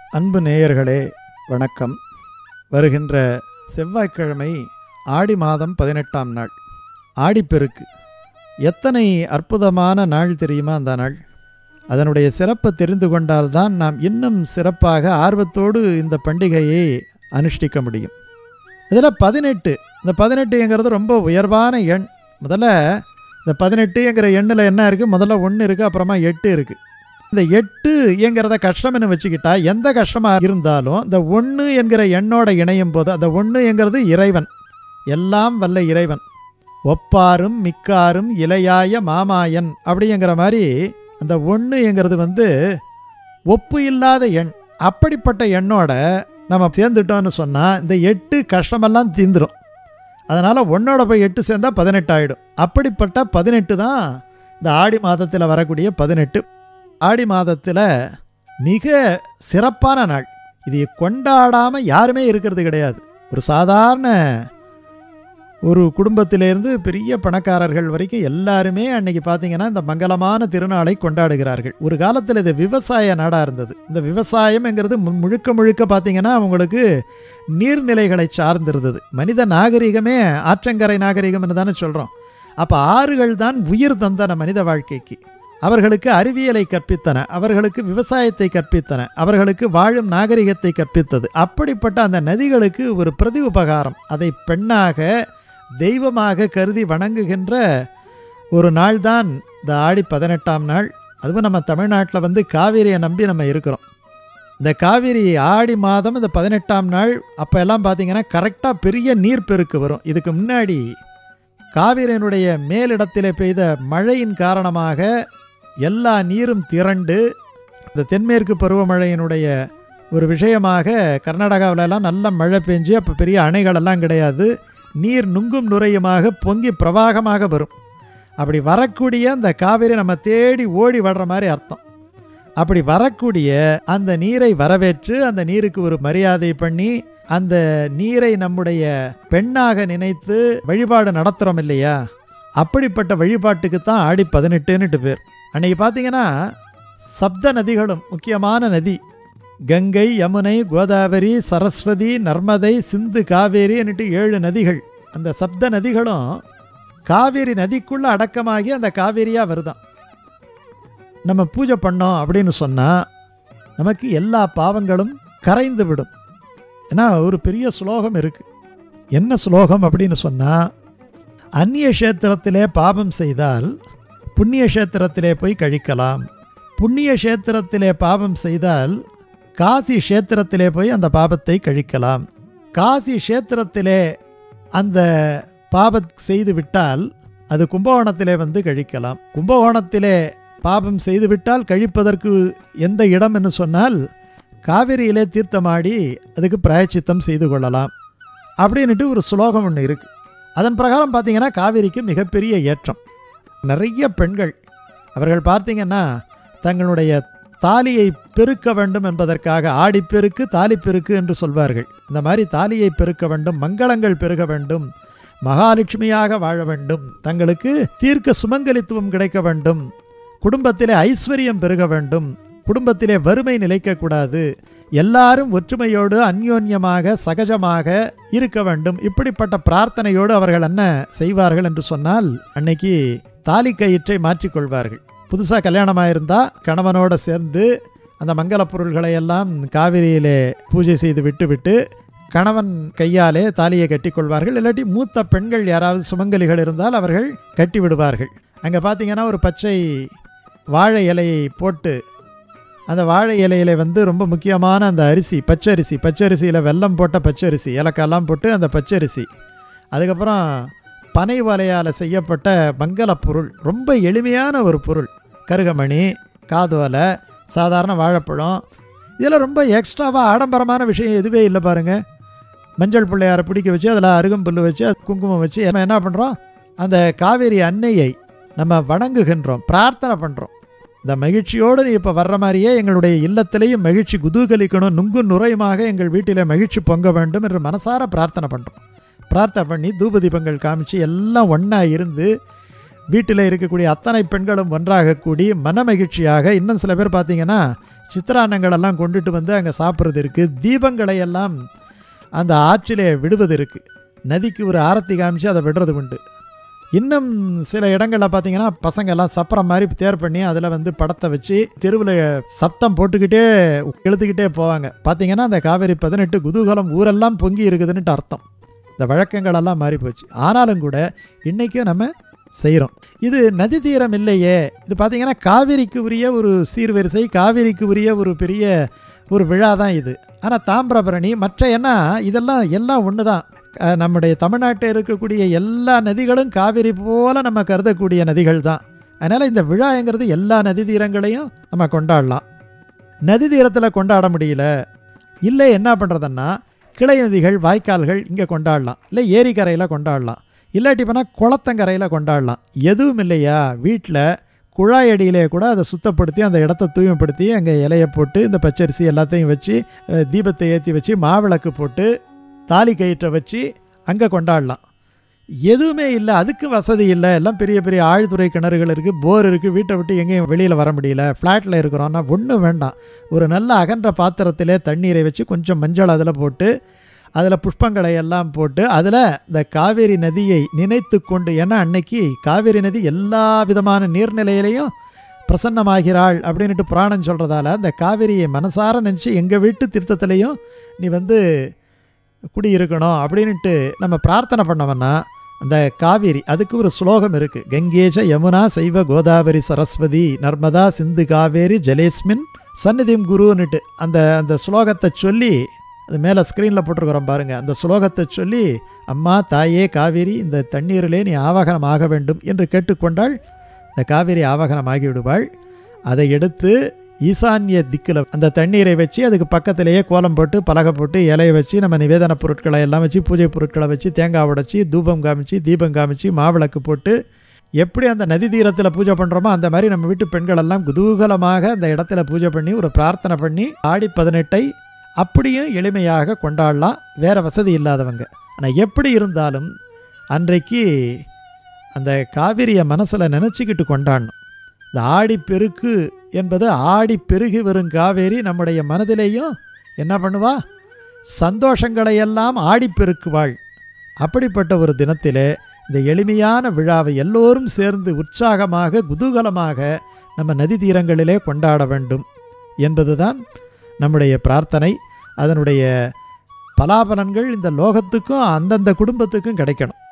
அன்பு நேயர்களே வணக்கம் வருகின்ற செவ்வாய்க்கிழமை ஆடி மாதம் பதினெட்டாம் நாள் ஆடிப்பெருக்கு எத்தனை அற்புதமான நாள் தெரியுமா அந்த நாள் அதனுடைய சிறப்பை தெரிந்து கொண்டால்தான் நாம் இன்னும் சிறப்பாக ஆர்வத்தோடு இந்த பண்டிகையை அனுஷ்டிக்க முடியும் இதில் பதினெட்டு இந்த பதினெட்டுங்கிறது ரொம்ப உயர்வான எண் முதல்ல இந்த பதினெட்டுங்கிற எண்ணில் என்ன இருக்குது முதல்ல ஒன்று இருக்குது அப்புறமா எட்டு இருக்குது இந்த எட்டு என்கிறத கஷ்டம்னு வச்சுக்கிட்டா எந்த கஷ்டமாக இருந்தாலும் இந்த ஒன்று என்கிற எண்ணோட இணையும் போது அந்த ஒன்று என்கிறது இறைவன் எல்லாம் வல்ல இறைவன் ஒப்பாரும் மிக்காரும் இலையாய மாமாயன் அப்படிங்கிற மாதிரி அந்த ஒன்று என்கிறது வந்து ஒப்பு இல்லாத எண் அப்படிப்பட்ட எண்ணோட நம்ம சேர்ந்துட்டோம்னு சொன்னால் இந்த எட்டு கஷ்டமெல்லாம் தீந்துடும் அதனால் ஒன்னோட போய் எட்டு சேர்ந்தா பதினெட்டு ஆகிடும் அப்படிப்பட்ட பதினெட்டு தான் இந்த ஆடி மாதத்தில் வரக்கூடிய பதினெட்டு ஆடி மாதத்தில் மிக சிறப்பான நாள் இது கொண்டாடாமல் யாருமே இருக்கிறது கிடையாது ஒரு சாதாரண ஒரு குடும்பத்திலேருந்து பெரிய பணக்காரர்கள் வரைக்கும் எல்லாருமே அன்னைக்கு பார்த்தீங்கன்னா இந்த மங்களமான திருநாளை கொண்டாடுகிறார்கள் ஒரு காலத்தில் இது விவசாய நாடாக இருந்தது இந்த விவசாயம்ங்கிறது மு- முழுக்க முழுக்க பார்த்தீங்கன்னா அவங்களுக்கு நீர்நிலைகளை சார்ந்திருந்தது மனித நாகரிகமே ஆற்றங்கரை நாகரிகம்னு தானே சொல்கிறோம் அப்போ ஆறுகள் தான் உயிர் தந்தன மனித வாழ்க்கைக்கு அவர்களுக்கு அறிவியலை கற்பித்தன அவர்களுக்கு விவசாயத்தை கற்பித்தன அவர்களுக்கு வாழும் நாகரிகத்தை கற்பித்தது அப்படிப்பட்ட அந்த நதிகளுக்கு ஒரு பிரதி உபகாரம் அதை பெண்ணாக தெய்வமாக கருதி வணங்குகின்ற ஒரு நாள் தான் இந்த ஆடி பதினெட்டாம் நாள் அதுவும் நம்ம தமிழ்நாட்டில் வந்து காவேரியை நம்பி நம்ம இருக்கிறோம் இந்த காவேரி ஆடி மாதம் இந்த பதினெட்டாம் நாள் அப்போ எல்லாம் பார்த்தீங்கன்னா கரெக்டாக பெரிய நீர்ப்பெருக்கு வரும் இதுக்கு முன்னாடி காவிரியினுடைய மேலிடத்திலே பெய்த மழையின் காரணமாக எல்லா நீரும் திரண்டு இந்த தென்மேற்கு பருவமழையினுடைய ஒரு விஷயமாக கர்நாடகாவுல எல்லாம் நல்ல மழை பெஞ்சு அப்போ பெரிய அணைகளெல்லாம் கிடையாது நீர் நுங்கும் நுரையுமாக பொங்கி பிரவாகமாக வரும் அப்படி வரக்கூடிய அந்த காவிரி நம்ம தேடி ஓடி வர்ற மாதிரி அர்த்தம் அப்படி வரக்கூடிய அந்த நீரை வரவேற்று அந்த நீருக்கு ஒரு மரியாதை பண்ணி அந்த நீரை நம்முடைய பெண்ணாக நினைத்து வழிபாடு நடத்துகிறோம் இல்லையா அப்படிப்பட்ட வழிபாட்டுக்கு தான் ஆடி பதினெட்டுன்னுட்டு பேர் அன்னைக்கு பார்த்தீங்கன்னா சப்த நதிகளும் முக்கியமான நதி கங்கை யமுனை கோதாவரி சரஸ்வதி நர்மதை சிந்து காவேரின்னுட்டு ஏழு நதிகள் அந்த சப்த நதிகளும் காவேரி நதிக்குள்ளே அடக்கமாகி அந்த காவேரியாக வருதாம் நம்ம பூஜை பண்ணோம் அப்படின்னு சொன்னால் நமக்கு எல்லா பாவங்களும் கரைந்து விடும் ஏன்னா ஒரு பெரிய ஸ்லோகம் இருக்குது என்ன ஸ்லோகம் அப்படின்னு சொன்னால் அந்நிய கஷேத்திரத்திலே பாபம் செய்தால் புண்ணிய கஷேத்திரத்திலே போய் கழிக்கலாம் புண்ணிய கஷேத்திரத்திலே பாவம் செய்தால் காசி கஷேத்திரத்திலே போய் அந்த பாபத்தை கழிக்கலாம் காசி கஷேத்திரத்திலே அந்த பாபம் செய்து விட்டால் அது கும்பகோணத்திலே வந்து கழிக்கலாம் கும்பகோணத்திலே பாபம் செய்துவிட்டால் கழிப்பதற்கு எந்த இடம் என்று சொன்னால் காவிரியிலே தீர்த்தமாடி அதுக்கு பிராயச்சித்தம் செய்து கொள்ளலாம் அப்படின்னுட்டு ஒரு ஸ்லோகம் ஒன்று இருக்குது அதன் பிரகாரம் பார்த்தீங்கன்னா காவிரிக்கு மிகப்பெரிய ஏற்றம் நிறைய பெண்கள் அவர்கள் பார்த்தீங்கன்னா தங்களுடைய தாலியை பெருக்க வேண்டும் என்பதற்காக ஆடிப்பெருக்கு தாலிப்பெருக்கு என்று சொல்வார்கள் இந்த மாதிரி தாலியை பெருக்க வேண்டும் மங்களங்கள் பெருக வேண்டும் மகாலட்சுமியாக வாழ வேண்டும் தங்களுக்கு தீர்க்க சுமங்கலித்துவம் கிடைக்க வேண்டும் குடும்பத்திலே ஐஸ்வர்யம் பெருக வேண்டும் குடும்பத்திலே வறுமை நிலைக்கக்கூடாது எல்லாரும் ஒற்றுமையோடு அந்யோன்யமாக சகஜமாக இருக்க வேண்டும் இப்படிப்பட்ட பிரார்த்தனையோடு அவர்கள் என்ன செய்வார்கள் என்று சொன்னால் அன்னைக்கு தாலி கயிற்றை மாற்றிக்கொள்வார்கள் புதுசாக கல்யாணமாக இருந்தால் கணவனோட சேர்ந்து அந்த மங்கள பொருள்களை எல்லாம் காவிரியிலே பூஜை செய்து விட்டுவிட்டு கணவன் கையாலே தாலியை கட்டி கொள்வார்கள் இல்லாட்டி மூத்த பெண்கள் யாராவது சுமங்கலிகள் இருந்தால் அவர்கள் கட்டி விடுவார்கள் அங்கே பார்த்தீங்கன்னா ஒரு பச்சை வாழை இலையை போட்டு அந்த வாழை இலையில வந்து ரொம்ப முக்கியமான அந்த அரிசி பச்சரிசி பச்சரிசியில் வெல்லம் போட்ட பச்சரிசி ஏலக்காயெல்லாம் போட்டு அந்த பச்சரிசி அதுக்கப்புறம் பனை வலையால் செய்யப்பட்ட மங்கள பொருள் ரொம்ப எளிமையான ஒரு பொருள் கருகமணி காதோலை சாதாரண வாழைப்பழம் இதில் ரொம்ப எக்ஸ்ட்ராவாக ஆடம்பரமான விஷயம் எதுவே இல்லை பாருங்கள் மஞ்சள் பிள்ளையாரை பிடிக்க வச்சு அதில் அருகம்புல் வச்சு அது குங்குமம் வச்சு நம்ம என்ன பண்ணுறோம் அந்த காவேரி அன்னையை நம்ம வணங்குகின்றோம் பிரார்த்தனை பண்ணுறோம் இந்த மகிழ்ச்சியோடு நீ இப்போ வர்ற மாதிரியே எங்களுடைய இல்லத்திலேயும் மகிழ்ச்சி குதூகலிக்கணும் நுங்கு நுரையுமாக எங்கள் வீட்டில் மகிழ்ச்சி பொங்க வேண்டும் என்று மனசார பிரார்த்தனை பண்ணுறோம் பிரார்த்தனை பண்ணி தூப தீபங்கள் காமிச்சு எல்லாம் ஒன்றா இருந்து வீட்டில் இருக்கக்கூடிய அத்தனை பெண்களும் ஒன்றாக கூடி மன மகிழ்ச்சியாக இன்னும் சில பேர் பார்த்தீங்கன்னா சித்திரான்னங்கள் எல்லாம் கொண்டுட்டு வந்து அங்கே சாப்பிட்றது இருக்குது தீபங்களை எல்லாம் அந்த ஆற்றிலே விடுவது இருக்குது நதிக்கு ஒரு ஆரத்தி காமிச்சு அதை விடுறது உண்டு இன்னும் சில இடங்களில் பார்த்தீங்கன்னா பசங்க எல்லாம் சப்பரம் மாதிரி தேர் பண்ணி அதில் வந்து படத்தை வச்சு தெருவில் சத்தம் போட்டுக்கிட்டே இழுத்துக்கிட்டே போவாங்க பார்த்தீங்கன்னா அந்த காவேரி பதினெட்டு குதூகலம் ஊரெல்லாம் பொங்கி இருக்குதுன்னுட்டு அர்த்தம் இந்த வழக்கங்கள் எல்லாம் மாறி போச்சு ஆனாலும் கூட இன்றைக்கும் நம்ம செய்கிறோம் இது நதி தீரம் இல்லையே இது பார்த்தீங்கன்னா காவிரிக்கு உரிய ஒரு சீர்வரிசை காவிரிக்கு உரிய ஒரு பெரிய ஒரு விழா தான் இது ஆனால் தாமிரபரணி மற்ற என்ன இதெல்லாம் எல்லாம் ஒன்று தான் அஹ் நம்முடைய தமிழ்நாட்டில் இருக்கக்கூடிய எல்லா நதிகளும் காவிரி போல நம்ம கருதக்கூடிய நதிகள் தான் அதனால் இந்த விழாங்கிறது எல்லா நதி தீரங்களையும் நம்ம கொண்டாடலாம் நதி தீரத்தில் கொண்டாட முடியல இல்லை என்ன பண்ணுறதுன்னா கிளை நதிகள் வாய்க்கால்கள் இங்கே கொண்டாடலாம் இல்லை ஏரிக்கரையில் கொண்டாடலாம் இல்லாட்டி போனால் குளத்தங்கரையில் கொண்டாடலாம் எதுவும் இல்லையா வீட்டில் குழாய் அடியிலே கூட அதை சுத்தப்படுத்தி அந்த இடத்த தூய்மைப்படுத்தி அங்கே இலையை போட்டு இந்த பச்சரிசி எல்லாத்தையும் வச்சு அஹ், தீபத்தை ஏற்றி வச்சு மாவிளக்கு போட்டு தாலி கயிற்றை வச்சு அங்கே கொண்டாடலாம் எதுவுமே இல்லை அதுக்கு வசதி இல்லை எல்லாம் பெரிய பெரிய ஆழ்துறை கிணறுகள் இருக்குது போர் இருக்குது வீட்டை விட்டு எங்கேயும் வெளியில் வர முடியல ஃப்ளாட்டில் இருக்கிறோன்னா ஒன்றும் வேண்டாம் ஒரு நல்ல அகன்ற பாத்திரத்திலே தண்ணீரை வச்சு கொஞ்சம் மஞ்சள் அதில் போட்டு அதில் புஷ்பங்களை எல்லாம் போட்டு அதில் இந்த காவேரி நதியை நினைத்து கொண்டு ஏன்னா அன்னைக்கு காவேரி நதி எல்லா விதமான நீர்நிலையிலையும் பிரசன்னமாகிறாள் அப்படின்ட்டு புராணம் சொல்கிறதால அந்த காவேரியை மனசார நினச்சி எங்கள் வீட்டு தீர்த்தத்திலையும் நீ வந்து குடியிருக்கணும் அப்படின்ட்டு நம்ம பிரார்த்தனை பண்ணோம்னா அந்த காவேரி அதுக்கு ஒரு ஸ்லோகம் இருக்குது கங்கேஷ யமுனா சைவ கோதாவரி சரஸ்வதி நர்மதா சிந்து காவேரி ஜலேஸ்மின் சந்நிதிம் குருன்னுட்டு அந்த அந்த ஸ்லோகத்தை சொல்லி அது மேலே ஸ்க்ரீனில் போட்டிருக்கிறோம் பாருங்கள் அந்த ஸ்லோகத்தை சொல்லி அம்மா தாயே காவேரி இந்த தண்ணீரிலே நீ ஆவாகனம் ஆக வேண்டும் என்று கேட்டுக்கொண்டால் இந்த காவேரி ஆவாகனம் ஆகி விடுவாள் அதை எடுத்து ஈசான்ய திக்கில் அந்த தண்ணீரை வச்சு அதுக்கு பக்கத்திலேயே கோலம் போட்டு பலகை போட்டு இலையை வச்சு நம்ம நிவேதன பொருட்களை எல்லாம் வச்சு பூஜை பொருட்களை வச்சு தேங்காய் உடைச்சி தூபம் காமிச்சு தீபம் காமிச்சு மாவிளக்கு போட்டு எப்படி அந்த நதி தீரத்தில் பூஜை பண்ணுறோமோ அந்த மாதிரி நம்ம வீட்டு பெண்கள் எல்லாம் குதூகலமாக அந்த இடத்துல பூஜை பண்ணி ஒரு பிரார்த்தனை பண்ணி ஆடி பதினெட்டை அப்படியும் எளிமையாக கொண்டாடலாம் வேறு வசதி இல்லாதவங்க ஆனால் எப்படி இருந்தாலும் அன்றைக்கு அந்த காவிரியை மனசில் நினச்சிக்கிட்டு கொண்டாடணும் இந்த ஆடிப்பெருக்கு என்பது ஆடி பெருகி வரும் காவேரி நம்முடைய மனதிலேயும் என்ன பண்ணுவா சந்தோஷங்களை எல்லாம் ஆடிப்பெருக்குவாள் அப்படிப்பட்ட ஒரு தினத்திலே இந்த எளிமையான விழாவை எல்லோரும் சேர்ந்து உற்சாகமாக குதூகலமாக நம்ம நதி தீரங்களிலே கொண்டாட வேண்டும் என்பதுதான் நம்முடைய பிரார்த்தனை அதனுடைய பலாபலன்கள் இந்த லோகத்துக்கும் அந்தந்த குடும்பத்துக்கும் கிடைக்கணும்